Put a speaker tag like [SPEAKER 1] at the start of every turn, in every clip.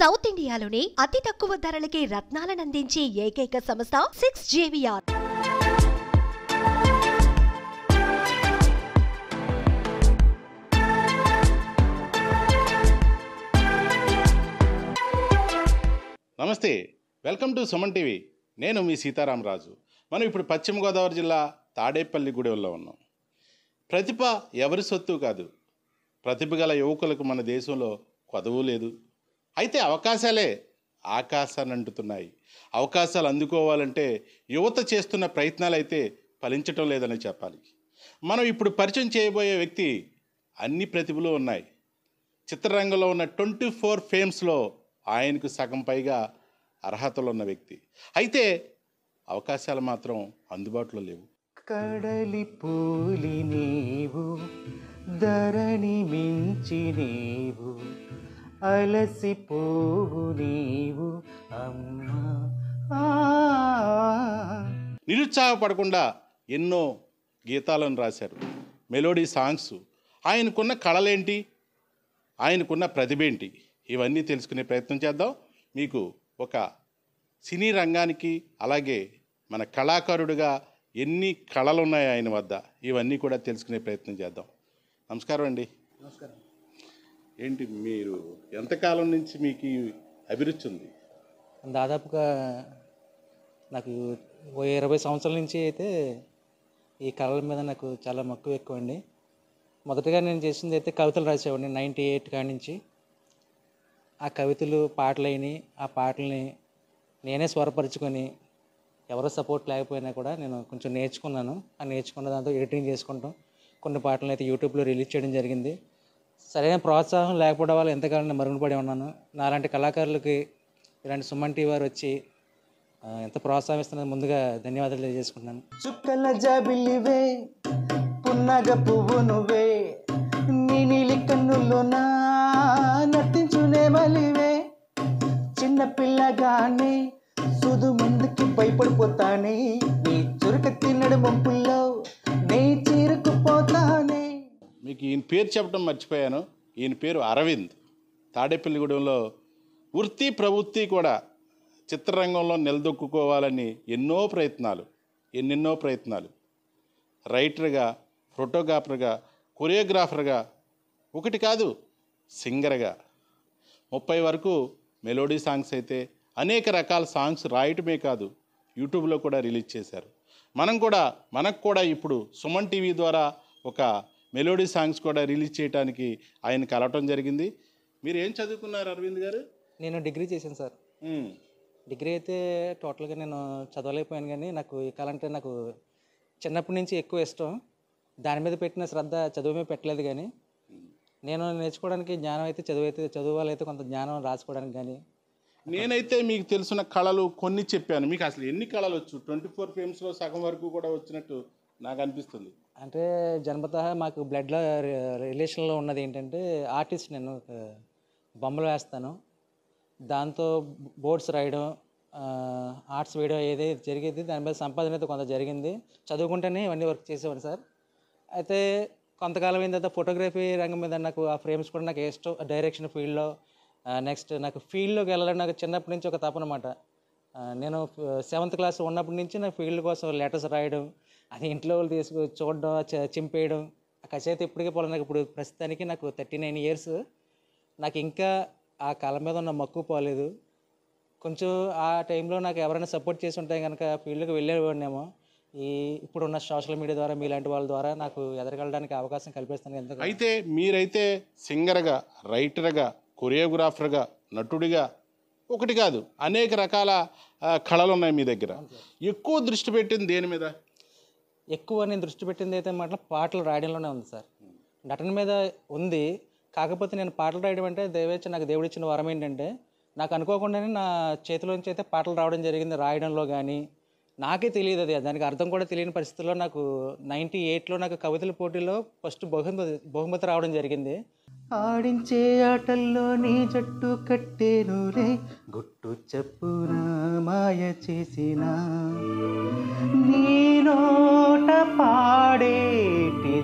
[SPEAKER 1] South ఇండియాలోనే అతి తక్కువ ధరలకి రత్నాలనందించే ఏకైక సంస్థ సిక్స్ జేవిఆర్
[SPEAKER 2] నమస్తే వెల్కమ్ టు సుమన్ టీవీ నేను మీ సీతారామరాజు మనం ఇప్పుడు పశ్చిమ గోదావరి జిల్లా తాడేపల్లి గూడెంలో ఉన్నాం ప్రతిభ ఎవరి సొత్తు కాదు ప్రతిభ గల యువకులకు మన దేశంలో కొదవు లేదు అయితే అవకాశాలే ఆకాశాన్ని అంటుతున్నాయి అవకాశాలు అందుకోవాలంటే యువత చేస్తున్న ప్రయత్నాలు అయితే ఫలించటం లేదని చెప్పాలి మనం ఇప్పుడు పరిచయం చేయబోయే వ్యక్తి అన్ని ప్రతిభలు ఉన్నాయి చిత్రరంగంలో ఉన్న ట్వంటీ ఫోర్ ఫేమ్స్లో ఆయనకు సగం పైగా అర్హతలు ఉన్న వ్యక్తి అయితే అవకాశాలు మాత్రం అందుబాటులో లేవు
[SPEAKER 3] కడలి పూలి నీవు ధరణి మించి నీవు అలసిపోవు నీవు అమ్మా ఆ.
[SPEAKER 2] నిరుత్సాహపడకుండా ఎన్నో గీతాలను రాశారు మెలోడీ సాంగ్స్ ఆయనకున్న కళలేంటి ఆయనకున్న ప్రతిభ ఏంటి ఇవన్నీ తెలుసుకునే ప్రయత్నం చేద్దాం మీకు ఒక సినీ రంగానికి అలాగే మన కళాకారుడిగా ఎన్ని కళలు ఉన్నాయి ఆయన వద్ద ఇవన్నీ కూడా తెలుసుకునే ప్రయత్నం చేద్దాం నమస్కారం అండి
[SPEAKER 3] నమస్కారం
[SPEAKER 2] ఏంటి మీరు ఎంతకాలం నుంచి మీకు ఈ అభిరుచి ఉంది
[SPEAKER 3] దాదాపుగా నాకు ఓ ఇరవై సంవత్సరాల నుంచి అయితే ఈ కళల మీద నాకు చాలా మక్కువ ఎక్కువ అండి మొదటగా నేను చేసింది అయితే కవితలు రాసేవాడిని నైంటీ ఎయిట్ కాడి నుంచి ఆ కవితలు పాటలైనవి ఆ పాటల్ని నేనే స్వరపరుచుకొని ఎవరో సపోర్ట్ లేకపోయినా కూడా నేను కొంచెం నేర్చుకున్నాను ఆ నేర్చుకున్న దాంతో ఎడిటింగ్ చేసుకుంటాం కొన్ని పాటలను అయితే యూట్యూబ్లో రిలీజ్ చేయడం జరిగింది సరైన ప్రోత్సాహం లేకపోవడం వల్ల ఎంతకాలం నేను మరుగుపడి ఉన్నాను నాలాంటి కళాకారులకి ఇలాంటి సుమన్ టీ వారు వచ్చి ఆ, ఎంత ప్రోత్సాహిస్తున్నది ముందుగా ధన్యవాదాలు తెలియజేసుకుంటున్నాను చుక్కల జాబిల్లివే పున్నగ పువ్వు నువ్వే నీ నీలి కన్నుల్లో నా నర్తించునే మలివే చిన్న పిల్లగానే సుదు ముందుకి భయపడిపోతానే నీ చురుక తిన్నడు ముంపుల్లో నీ చీరుకుపోతానే
[SPEAKER 2] మీకు ఈయన పేరు చెప్పడం మర్చిపోయాను ఈయన పేరు అరవింద్ తాడేపల్లిగూడెంలో వృత్తి ప్రవృత్తి కూడా చిత్రరంగంలో నిలదొక్కుకోవాలని ఎన్నో ప్రయత్నాలు ఎన్నెన్నో ప్రయత్నాలు రైటర్గా ఫోటోగ్రాఫర్గా కొరియోగ్రాఫర్గా ఒకటి కాదు సింగర్గా ముప్పై వరకు మెలోడీ సాంగ్స్ అయితే అనేక రకాల సాంగ్స్ రాయటమే కాదు యూట్యూబ్లో కూడా రిలీజ్ చేశారు మనం కూడా మనకు కూడా ఇప్పుడు సుమన్ టీవీ ద్వారా ఒక మెలోడీ సాంగ్స్ కూడా రిలీజ్ చేయడానికి ఆయన కలవటం జరిగింది మీరు ఏం చదువుకున్నారు అరవింద్ గారు
[SPEAKER 3] నేను డిగ్రీ చేశాను సార్
[SPEAKER 2] ఉమ్,
[SPEAKER 3] డిగ్రీ అయితే టోటల్గా నేను చదవలేకపోయాను కానీ నాకు ఈ కళ అంటే నాకు చిన్నప్పటి నుంచి ఎక్కువ ఇష్టం దాని మీద పెట్టిన శ్రద్ధ చదువు మీద పెట్టలేదు కానీ నేను నేర్చుకోవడానికి జ్ఞానం అయితే చదువు అయితే చదువు అయితే కొంత జ్ఞానం రాసుకోవడానికి కానీ
[SPEAKER 2] నేనైతే మీకు తెలిసిన కళలు కొన్ని చెప్పాను మీకు అసలు ఎన్ని కళలు వచ్చు ట్వంటీ ఫోర్ ఫేమ్స్లో సగం వరకు కూడా వచ్చినట్టు నాకు అనిపిస్తుంది
[SPEAKER 3] అంటే జన్మత మాకు బ్లడ్లో రిలేషన్లో ఉన్నది ఏంటంటే ఆర్టిస్ట్ నేను ఒక బొమ్మలు వేస్తాను దాంతో బోర్డ్స్ రాయడం ఆర్ట్స్ వేయడం ఏదైతే జరిగేది దాని మీద సంపాదన అయితే కొంత జరిగింది చదువుకుంటేనే ఇవన్నీ వర్క్ చేసేవాడిని సార్ అయితే కొంతకాలం అయిన తర్వాత ఫోటోగ్రఫీ రంగం మీద నాకు ఆ ఫ్రేమ్స్ కూడా నాకు ఇష్టం డైరెక్షన్ ఫీల్డ్లో నెక్స్ట్ నాకు ఫీల్డ్లోకి వెళ్ళాలని నాకు చిన్నప్పటి నుంచి ఒక తపనమాట ఆ, నేను సెవెంత్ క్లాస్ ఉన్నప్పటి నుంచి నా ఫీల్డ్ కోసం లెటర్స్ రాయడం అది ఇంట్లో వాళ్ళు తీసుకు చూడడం చ- చింపేయడం ఆ కసి అయితే ఇప్పటికే పోలే నాకు ఇప్పుడు ప్రస్తుతానికి నాకు థర్టీ నైన్ ఇయర్స్ నాకు ఇంకా ఆ కళ మీద ఉన్న మక్కువ పోలేదు కొంచెం ఆ టైంలో నాకు ఎవరైనా సపోర్ట్ చేసి ఉంటే కనుక ఫీల్డ్కి వెళ్ళేవాడినేమో ఈ ఇప్పుడున్న సోషల్ మీడియా ద్వారా మీలాంటి వాళ్ళ ద్వారా నాకు ఎదగలడానికి అవకాశం కల్పిస్తాను ఎంత
[SPEAKER 2] అయితే మీరైతే సింగర్గా రైటర్గా కొరియోగ్రాఫర్గా నటుడిగా ఒకటి కాదు అనేక రకాల ఆ, కళలు ఉన్నాయి మీ దగ్గర ఎక్కువ దృష్టి పెట్టింది దేని మీద
[SPEAKER 3] ఎక్కువ నేను దృష్టి పెట్టింది అయితే మాత్రం పాటలు రాయడంలోనే ఉంది సార్ నటన మీద ఉంది కాకపోతే నేను పాటలు రాయడం అంటే దయవేచ్చి నాకు దేవుడు ఇచ్చిన వరం ఏంటంటే నాకు అనుకోకుండానే నా చేతిలోంచి అయితే పాటలు రావడం జరిగింది రాయడంలో కానీ నాకే తెలియదు అది దానికి అర్థం కూడా తెలియని పరిస్థితుల్లో నాకు నైంటీ ఎయిట్లో నాకు కవితల పోటీలో ఫస్ట్ బహుమతి బహుమతి రావడం జరిగింది ఆడించే ఆటల్లో నీ జట్టు కట్టేనులే గుట్టు చెప్పున మాయ చేసిన నీ నోట పాడేటి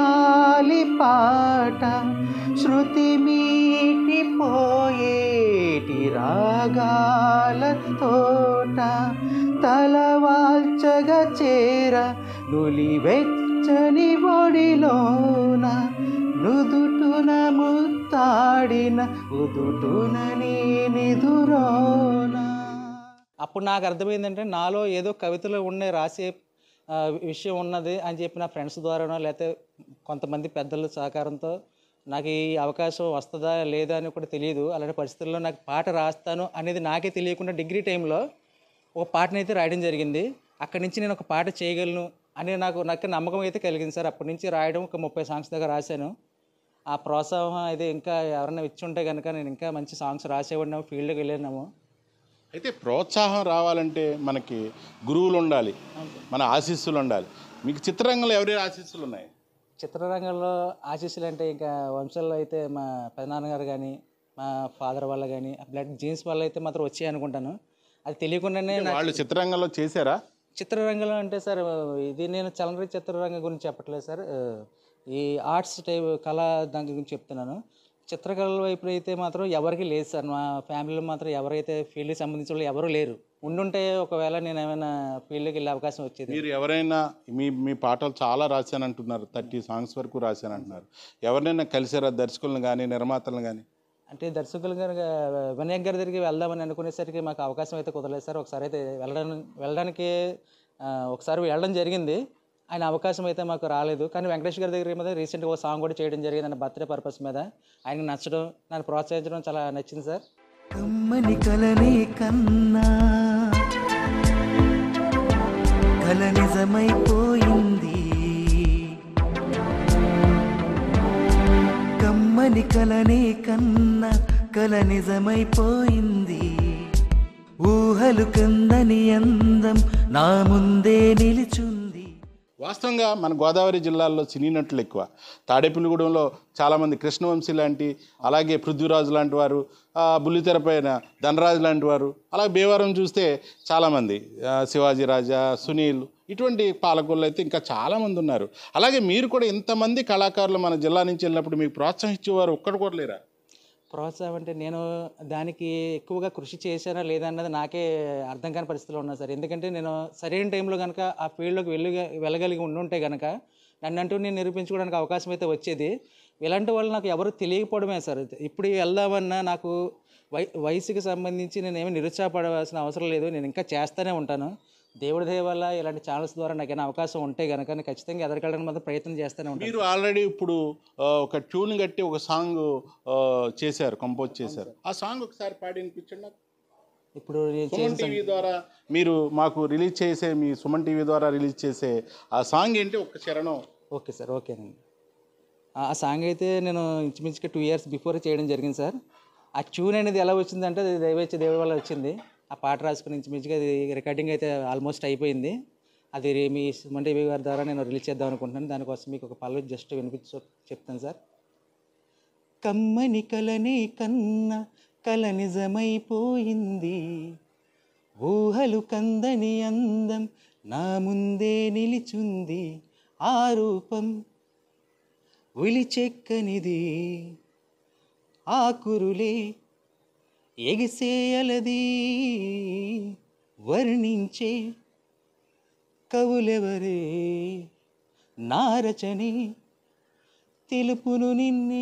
[SPEAKER 3] జోలాలి పాట శృతి మీటిపోయేటి తీపి రాగాల తోట తలవాల్చగా చేర నులి వెచ్చని ఒడిలోన నుదుటున ముత్తాడిన ఉదుటున నీ నిదురోన అప్పుడు నాకు అర్థమైందంటే నాలో ఏదో కవితలో ఉండే రాసే ఆ, విషయం ఉన్నది అని చెప్పి నా ఫ్రెండ్స్ ద్వారానో లేకపోతే కొంతమంది పెద్దల సహకారంతో నాకు ఈ అవకాశం వస్తుందా లేదా అని కూడా తెలియదు అలాంటి పరిస్థితుల్లో నాకు పాట రాస్తాను అనేది నాకే తెలియకుండా డిగ్రీ టైంలో ఒక పాటని అయితే రాయడం జరిగింది అక్కడి నుంచి నేను ఒక పాట చేయగలను అని నాకు నాకు నమ్మకం అయితే కలిగింది సార్ అప్పటి నుంచి రాయడం ఒక ముప్పై సాంగ్స్ దాకా రాశాను ఆ ప్రోత్సాహం అయితే ఇంకా ఎవరైనా ఇచ్చి ఉంటే కనుక నేను ఇంకా మంచి సాంగ్స్ రాసేవాడినాము ఫీల్డ్కి వెళ్ళినాము
[SPEAKER 2] అయితే ప్రోత్సాహం రావాలంటే మనకి గురువులు ఉండాలి మన ఆశీస్సులు ఉండాలి మీకు చిత్రరంగంలో ఎవరి ఆశీస్సులు ఉన్నాయి
[SPEAKER 3] చిత్రరంగంలో ఆశీస్సులు అంటే ఇంకా వంశంలో అయితే మా పెదనాన్నగారు కానీ మా ఫాదర్ వల్ల కానీ బ్లడ్ జీన్స్ వల్ల అయితే మాత్రం వచ్చాయి అనుకుంటాను అది తెలియకుండానే నాకు
[SPEAKER 2] వాళ్ళు చిత్రరంగంలో చేశారా
[SPEAKER 3] చిత్రరంగంలో అంటే సార్ ఇది నేను చలనరి చిత్రరంగం గురించి చెప్పట్లేదు సార్ ఈ ఆర్ట్స్ టైప్ కళ దాని గురించి చెప్తున్నాను చిత్రకళ వైపు అయితే మాత్రం ఎవరికి లేదు సార్ మా ఫ్యామిలీలో మాత్రం ఎవరైతే ఫీల్డ్కి సంబంధించిన వాళ్ళు ఎవరు లేరు ఉండుంటే ఒకవేళ నేను ఏమైనా ఫీల్డ్కి వెళ్ళే అవకాశం వచ్చేది
[SPEAKER 2] మీరు ఎవరైనా మీ మీ పాటలు చాలా రాశానంటున్నారు థర్టీ సాంగ్స్ వరకు రాశానంటున్నారు ఎవరినైనా కలిసారా దర్శకులను కానీ నిర్మాతలను కానీ
[SPEAKER 3] అంటే దర్శకులు గారు వినాయక్ గారి దగ్గరికి వెళ్దామని అనుకునేసరికి మాకు అవకాశం అయితే కుదరలేదు సార్ ఒకసారి అయితే వెళ్ళడానికి వెళ్ళడానికి ఆ, ఒకసారి వెళ్ళడం జరిగింది ఆయన అవకాశం అయితే మాకు రాలేదు కానీ వెంకటేష్ గారి దగ్గర మీద రీసెంట్గా ఒక సాంగ్ కూడా చేయడం జరిగింది ఆయన బర్త్డే పర్పస్ మీద ఆయనకు నచ్చడం నన్ను ప్రోత్సహించడం చాలా నచ్చింది సార్
[SPEAKER 4] కమ్మని కలనే కన్నా కల నిజమైపోయింది కమ్మని కలనే కన్నా కల నిజమైపోయింది ఊహలు కందని అందం నా ముందే నిలిచుంది
[SPEAKER 2] వాస్తవంగా మన గోదావరి జిల్లాల్లో సినీ నటులు ఎక్కువ తాడేపల్లిగూడెంలో చాలామంది కృష్ణవంశీ లాంటి అలాగే పృథ్వీరాజు లాంటి వారు ఆ, బుల్లితెర పైన ధనరాజు లాంటి వారు అలాగే భీమవరం చూస్తే చాలామంది ఆ, శివాజీ రాజా సునీల్ ఇటువంటి పాలకులు అయితే ఇంకా చాలామంది ఉన్నారు అలాగే మీరు కూడా ఇంతమంది కళాకారులు మన జిల్లా నుంచి వెళ్ళినప్పుడు మీకు ప్రోత్సహించేవారు ఒక్కడు కూడా లేరా
[SPEAKER 3] ప్రోత్సాహం అంటే నేను దానికి ఎక్కువగా కృషి చేశానా లేదా అన్నది నాకే అర్థం కాని పరిస్థితిలో ఉన్నా సార్ ఎందుకంటే నేను సరైన టైంలో కనుక ఆ ఫీల్డ్లోకి వెళ్ళి వెళ్ళగలిగి ఉండుంటే కనుక నన్నంటూ నేను నిరూపించుకోవడానికి అవకాశం అయితే వచ్చేది ఇలాంటి వాళ్ళు నాకు ఎవరు తెలియకపోవడమే సార్ ఇప్పుడు వెళ్దామన్నా నాకు వై వయసుకి సంబంధించి నేను ఏమీ నిరుత్సాహపడవలసిన అవసరం లేదు నేను ఇంకా చేస్తూనే ఉంటాను దేవుడి దయ వల్ల ఇలాంటి ఛానల్స్ ద్వారా నాకైనా అవకాశం ఉంటే కనుక నేను ఖచ్చితంగా ఎదగడానికి మాత్రం ప్రయత్నం చేస్తూనే ఉంటాను
[SPEAKER 2] మీరు ఆల్రెడీ ఇప్పుడు ఆ, ఒక ట్యూన్ కట్టి ఒక సాంగ్ చేశారు కంపోజ్ చేశారు ఆ సాంగ్ ఒకసారి పాడి వినిపించండి నాకు.
[SPEAKER 3] ఇప్పుడు నేను
[SPEAKER 2] సుమన్ టీవీ ద్వారా మీరు మాకు రిలీజ్ చేసే మీ సుమన్ టీవీ ద్వారా రిలీజ్ చేసే ఆ సాంగ్ ఏంటి ఒక చరణం
[SPEAKER 3] ఓకే సార్ ఓకేనండి ఆ ఆ సాంగ్ అయితే నేను ఇంచుమించుగా టూ ఇయర్స్ బిఫోర్ చేయడం జరిగింది సార్ ఆ ట్యూన్ అనేది ఎలా వచ్చిందంటే అది దైవచ్చి దేవుడి వల్ల వచ్చింది ఆ పాట రాసుకుని ఇంచుమించుగా అది రికార్డింగ్ అయితే ఆల్మోస్ట్ అయిపోయింది అది రే- మీ సుమన్ టీవీ గారి ద్వారా నేను రిలీజ్ చేద్దాం అనుకుంటున్నాను దానికోసం మీకు ఒక పల్లవి జస్ట్ వినిపించి చెప్తాను సార్ కమ్మని కలని కన్న కల నిజమైపోయింది ఊహలు కందని అందం నా ముందే నిలిచుంది ఆ రూపం ఉలిచెక్కనిది ఆ కురులే ఎగిసేయలది వర్ణించే కవులెవరే నారచని తెలుపును నిన్నే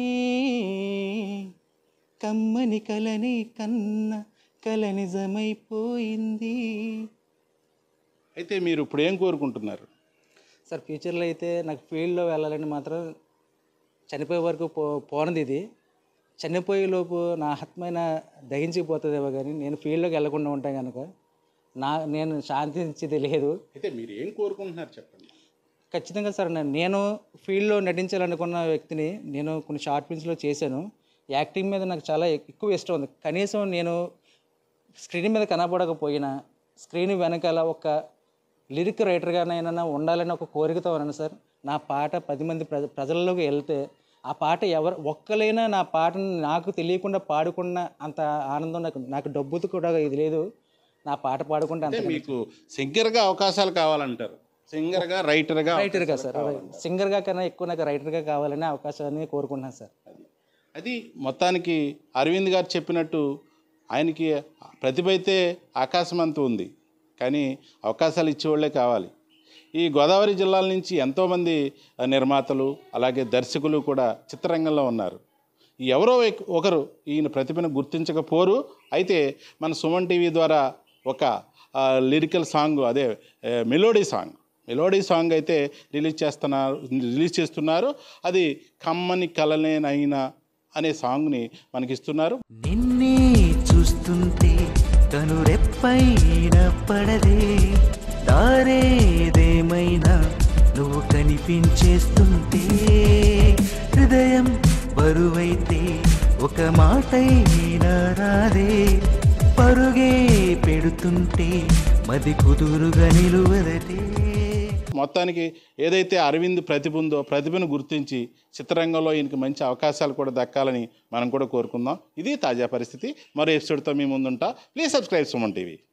[SPEAKER 3] కమ్మని కలని కన్న కల నిజమైపోయింది
[SPEAKER 2] అయితే మీరు ఇప్పుడు ఏం కోరుకుంటున్నారు
[SPEAKER 3] సార్ ఫ్యూచర్లో అయితే నాకు ఫీల్డ్లో వెళ్ళాలని మాత్రం చనిపోయే వరకు పో పోనది ఇది చనిపోయే లోపు నా ఆత్మైన దహించిపోతుందేమో కానీ నేను ఫీల్డ్లోకి వెళ్ళకుండా ఉంటాను కనుక నా నేను శాంతించేది లేదు
[SPEAKER 2] అయితే మీరు ఏం కోరుకుంటున్నారు చెప్పండి
[SPEAKER 3] ఖచ్చితంగా సార్ నేను- నేను ఫీల్డ్లో నటించాలనుకున్న వ్యక్తిని నేను కొన్ని షార్ట్ ఫిల్మ్స్లో చేశాను యాక్టింగ్ మీద నాకు చాలా ఎక్కువ ఇష్టం ఉంది కనీసం నేను స్క్రీన్ మీద కనపడకపోయినా స్క్రీన్ వెనకాల ఒక లిరిక్ రైటర్గానైనా ఉండాలని ఒక కోరికతో ఉన్నాను సార్ నా పాట పది మంది ప్రజ ప్రజల్లోకి వెళ్తే ఆ పాట ఎవరు ఒక్కలైనా నా పాటను నాకు తెలియకుండా పాడుకున్న అంత ఆనందం నాకు నాకు డబ్బుతో కూడా ఇది లేదు నా పాట పాడుకుంటే
[SPEAKER 2] అంటే
[SPEAKER 3] అంత
[SPEAKER 2] మీకు సింగర్గా అవకాశాలు కావాలంటారు సింగర్గా రైటర్గా
[SPEAKER 3] రైటర్గా సార్ సింగర్గా కన్నా ఎక్కువ నాకు రైటర్గా కావాలనే అవకాశాన్ని కోరుకుంటున్నాను సార్
[SPEAKER 2] అది మొత్తానికి అరవింద్ గారు చెప్పినట్టు ఆయనకి ప్రతిభ అయితే ఆకాశం అంత ఉంది కానీ అవకాశాలు ఇచ్చేవాళ్ళే కావాలి ఈ గోదావరి జిల్లాల నుంచి ఎంతోమంది ఆ, నిర్మాతలు అలాగే దర్శకులు కూడా చిత్రరంగంలో ఉన్నారు ఎవరో ఎక్- ఒకరు ఈయన ప్రతిభను గుర్తించకపోరు అయితే మన సుమన్ టీవీ ద్వారా ఒక ఆ, లిరికల్ సాంగ్ అదే ఏ, మెలోడీ సాంగ్ మెలోడీ సాంగ్ అయితే రిలీజ్ చేస్తున్నారు రిలీజ్ చేస్తున్నారు అది కమ్మని కలనేనైనా అనే సాంగ్ని మనకిస్తున్నారు
[SPEAKER 4] నిన్నే చూస్తుంటే కనురెప్పైన పడదే దారేదేమైనా నువ్వు కనిపించేస్తుంటే హృదయం బరువైతే ఒక మాటైనా రాదే పరుగే పెడుతుంటే మది కుదురుగా నిలువదటే
[SPEAKER 2] మొత్తానికి ఏదైతే అరవింద్ ప్రతిభ ఉందో ప్రతిభను గుర్తించి చిత్రరంగంలో ఈయనకి మంచి అవకాశాలు కూడా దక్కాలని మనం కూడా కోరుకుందాం ఇది తాజా పరిస్థితి మరో ఎపిసోడ్తో మీ ముందుంటా ప్లీజ్ సబ్స్క్రైబ్ సుమన్ టీవీ